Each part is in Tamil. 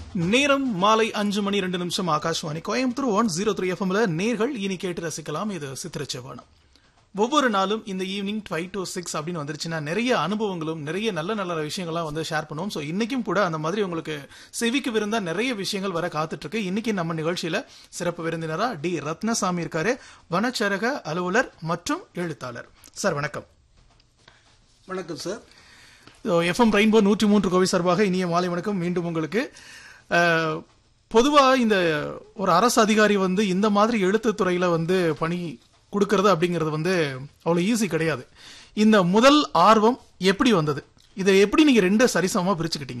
நேரம் மாலை அஞ்சு மணி ரெண்டு நிமிஷம் Akashvani Coimbatore one zero three எஃப்எம்ல நேர்கள் இனி கேட்டு ரசிக்கலாம் இது சித்திரச்சவானம் ஒவ்வொரு நாளும் இந்த ஈவினிங் ஃபைவ் டு சிக்ஸ் அப்படின்னு வந்துருச்சுன்னா நிறைய அனுபவங்களும் நிறைய நல்ல நல்ல விஷயங்கள்லாம் வந்து ஷேர் பண்ணுவோம் ஸோ இன்னைக்கும் கூட அந்த மாதிரி உங்களுக்கு செவிக்கு விருந்தா நிறைய விஷயங்கள் வர காத்துட்டு இருக்கு இன்னைக்கு நம்ம நிகழ்ச்சியில சிறப்பு விருந்தினரா டி ரத்னசாமி இருக்காரு வனச்சரக அலுவலர் மற்றும் எழுத்தாளர் சார் வணக்கம் வணக்கம் சார் எஃப்எம் ரெயின்போ நூற்றி மூன்று கோவை சார்பாக இனிய மாலை வணக்கம் மீண்டும் உங்களுக்கு அஹ், பொதுவா இந்த ஒரு அரசு அதிகாரி வந்து இந்த மாதிரி எழுத்துத் துறையில வந்து பணி கொடுக்கறது அப்படிங்கிறது வந்து அவ்வளவு ஈஸி கிடையாது இந்த முதல் ஆர்வம் எப்படி வந்தது இதை எப்படி நீங்க ரெண்டு சரிசமமா பிரிச்சுக்கிட்டீங்க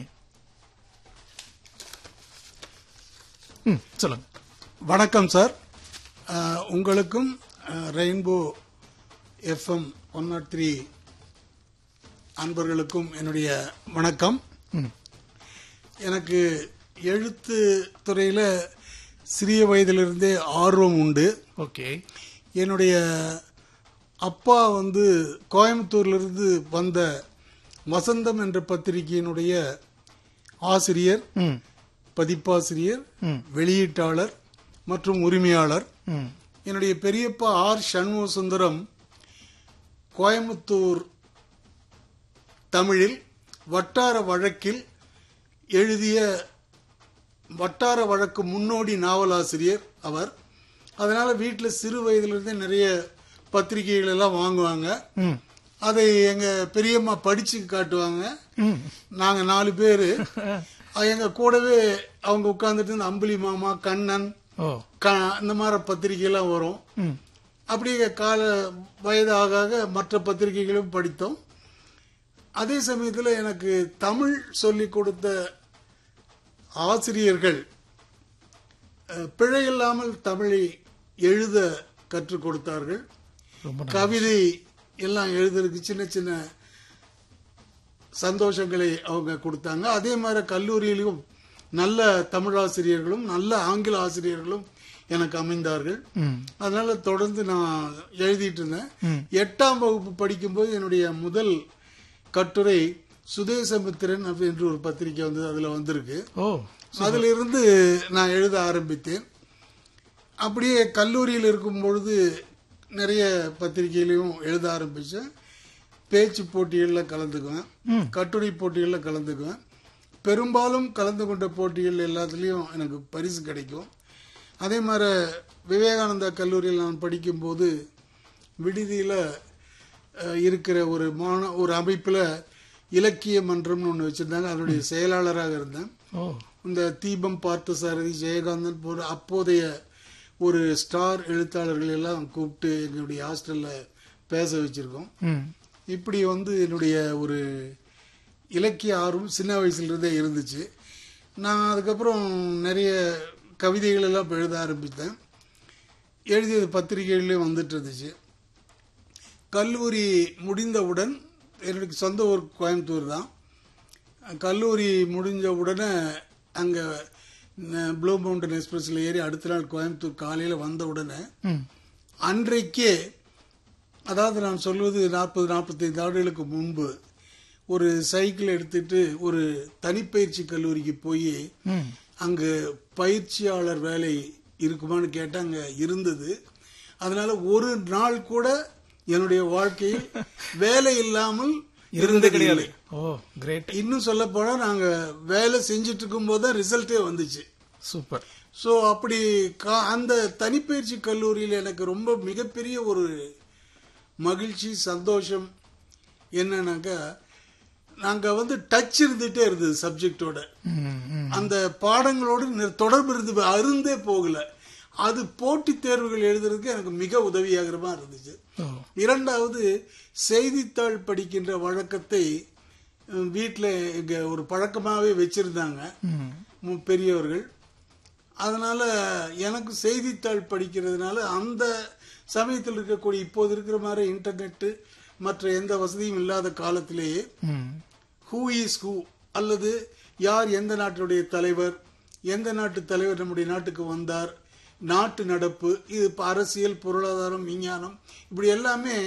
ம் சொல்லுங்க வணக்கம் சார் அஹ், உங்களுக்கும் Rainbow FM one nought three அன்பர்களுக்கும் என்னுடைய வணக்கம் ம் எனக்கு எழுத்து துறையில் சிறிய வயதிலிருந்தே ஆர்வம் உண்டு ஓகே என்னுடைய அப்பா வந்து கோயம்புத்தூர்லேருந்து வந்த வசந்தம் என்ற பத்திரிகையினுடைய ஆசிரியர் ம் பதிப்பாசிரியர் ம். வெளியீட்டாளர் மற்றும் உரிமையாளர் ம் என்னுடைய பெரியப்பா ஆர் சண்முக சுந்தரம் கோயம்புத்தூர் தமிழில் வட்டார வழக்கில் எழுதிய வட்டார வழக்கு முன்னோடி நாவலாசிரியர் அவர் அதனால வீட்டில் சிறு வயதிலிருந்தே நிறைய பத்திரிகைகள் எல்லாம் வாங்குவாங்க ம் அதை எங்க பெரியம்மா படிச்சு காட்டுவாங்க ம் நாங்க நாலு பேரு எங்க கூடவே அவங்க உட்கார்ந்துட்டு இந்த அம்புலி மாமா கண்ணன் ஓ க- இந்த மாதிரி பத்திரிகைலாம் வரும் ம் அப்படியே கால வயது ஆக ஆக மற்ற பத்திரிகைகளும் படித்தோம் அதே சமயத்தில் எனக்கு தமிழ் சொல்லிக் கொடுத்த ஆசிரியர்கள் அஹ், பிழையில்லாமல் தமிழை எழுத கற்றுக் கொடுத்தார்கள் ரொம்ப நன்றி. கவிதை எல்லாம் எழுதுறதுக்கு சின்ன சின்ன சந்தோஷங்களை அவங்க கொடுத்தாங்க அதே மாதிரி கல்லூரியிலும் நல்ல தமிழாசிரியர்களும் நல்ல ஆங்கில ஆசிரியர்களும் எனக்கு அமைந்தார்கள் ம் அதனால தொடர்ந்து நான் எழுதிட்டு இருந்தேன் ம். எட்டாம் வகுப்பு படிக்கும்போது என்னுடைய முதல் கட்டுரை சுதேசமித்திரன் அப்படின்ற ஒரு பத்திரிக்கை வந்து அதுல வந்திருக்கு ஓ அதுல இருந்து நான் எழுத ஆரம்பித்தேன் அப்படியே கல்லூரியில் இருக்கும் பொழுது நிறைய பத்திரிகையிலையும் எழுத ஆரம்பிச்சேன் பேச்சு போட்டிகளில் கலந்துக்குவேன் கட்டுரை போட்டிகளில் கலந்துக்குவேன் பெரும்பாலும் கலந்து கொண்ட போட்டிகள் எல்லாத்துலேயும் எனக்கு பரிசு கிடைக்கும் அதே மாதிரி விவேகானந்தா கல்லூரியில் நான் படிக்கும்போது விடுதியில் அஹ், இருக்கிற ஒரு மாண ஒரு அமைப்பில் இலக்கிய மன்றம்னு ஒன்று வச்சுருந்தாங்க அதனுடைய செயலாளராக இருந்தேன் ஓ இந்த தீபம் பார்த்தசாரதி ஜெயகாந்தன் போன்ற அப்போதைய ஒரு ஸ்டார் எழுத்தாளர்கள் எல்லாம் கூப்பிட்டு எங்களுடைய ஹாஸ்டலில் பேச வச்சிருக்கோம் ம் இப்படி வந்து என்னுடைய ஒரு இலக்கிய ஆர்வம் சின்ன வயசுலேருந்தே இருந்துச்சு நான் அதுக்கப்புறம் நிறைய கவிதைகள் எல்லாம் இப்ப எழுத ஆரம்பித்தேன் எழுதியது பத்திரிகைகள்லேயும் வந்துட்டு இருந்துச்சு கல்லூரி முடிந்தவுடன் என்னுடைய சொந்த ஊர் கோயம்புத்தூர் தான் கல்லூரி முடிஞ்ச உடனே அங்கே ப்ளூ மவுண்டன் எக்ஸ்பிரஸில் ஏறி அடுத்த நாள் கோயம்புத்தூர் காலையில் வந்த உடனே ம் அன்றைக்கே அதாவது நான் சொல்வது நாற்பது நாற்பத்தைந்து ஆண்டுகளுக்கு முன்பு ஒரு சைக்கிள் எடுத்துட்டு ஒரு தனிப்பயிற்சி கல்லூரிக்கு போய் ம் அங்கு பயிற்சியாளர் வேலை இருக்குமான்னு கேட்டால் அங்கே இருந்தது அதனால ஒரு நாள் கூட என்னுடைய வாழ்க்கையில் வேலை இல்லாமல் இருந்தது கிடையாது ஓ கிரேட் இன்னும் சொல்ல போனா நாங்க வேலை செஞ்சுட்டு இருக்கும் போது தான் ரிசல்ட்டே வந்துச்சு சூப்பர் ஸோ அப்படி கா- அந்த தனிப்பயிற்சி கல்லூரியில் எனக்கு ரொம்ப மிகப்பெரிய ஒரு மகிழ்ச்சி சந்தோஷம் என்னன்னாக்கா நாங்க வந்து டச் இருந்துட்டே இருந்தது சப்ஜெக்டோட ம் ம் அந்த பாடங்களோடு நி- தொடர்பு இருந்து அருந்தே போகல அது போட்டித் தேர்வுகள் எழுதுறதுக்கு எனக்கு மிக உதவியாகிற மாதிரி இருந்துச்சு ஓ இரண்டாவது செய்தித்தாள் படிக்கின்ற வழக்கத்தை வீட்டில் இங்க ஒரு பழக்கமாகவே வச்சிருந்தாங்க ம் மு- பெரியவர்கள் அதனால எனக்கு செய்தித்தாள் படிக்கிறதுனால அந்த சமயத்தில் இருக்கக்கூடிய இப்போது இருக்கிற மாதிரி இன்டர்நெட்டு மற்ற எந்த வசதியும் இல்லாத காலத்திலேயே ம் ஹூ இஸ் ஹூ அல்லது யார் எந்த நாட்டினுடைய தலைவர் எந்த நாட்டு தலைவர் நம்முடைய நாட்டுக்கு வந்தார் நாட்டு நடப்பு இது இப்ப அரசியல் பொருளாதாரம் விஞ்ஞானம் இப்படி எல்லாமே